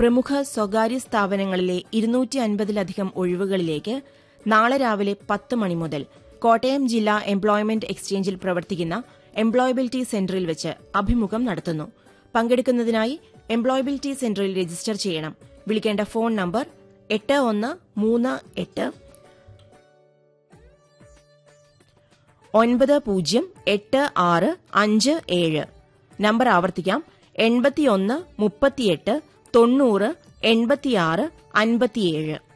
പ്രമുഖ സ്വകാര്യ സ്ഥാപനങ്ങളിലെ ഇരുന്നൂറ്റി അൻപതിലധികം ഒഴിവുകളിലേക്ക് നാളെ രാവിലെ പത്ത് മണി മുതൽ കോട്ടയം ജില്ലാ എംപ്ലോയ്മെന്റ് എക്സ്ചേഞ്ചിൽ പ്രവർത്തിക്കുന്ന എംപ്ലോയബിലിറ്റി സെന്ററിൽ വെച്ച് അഭിമുഖം നടത്തുന്നു പങ്കെടുക്കുന്നതിനായി എംപ്ലോയബിലിറ്റി സെന്ററിൽ രജിസ്റ്റർ ചെയ്യണം വിളിക്കേണ്ട ഫോൺ നമ്പർ എട്ട് ഒന്ന് മൂന്ന് എട്ട് ഒൻപത് പൂജ്യം എട്ട് ആറ് അഞ്ച് ഏഴ് നമ്പർ ആവർത്തിക്കാം എൺപത്തിയൊന്ന് മുപ്പത്തിയെട്ട് തൊണ്ണൂറ് എൺപത്തിയാറ് അൻപത്തിയേഴ്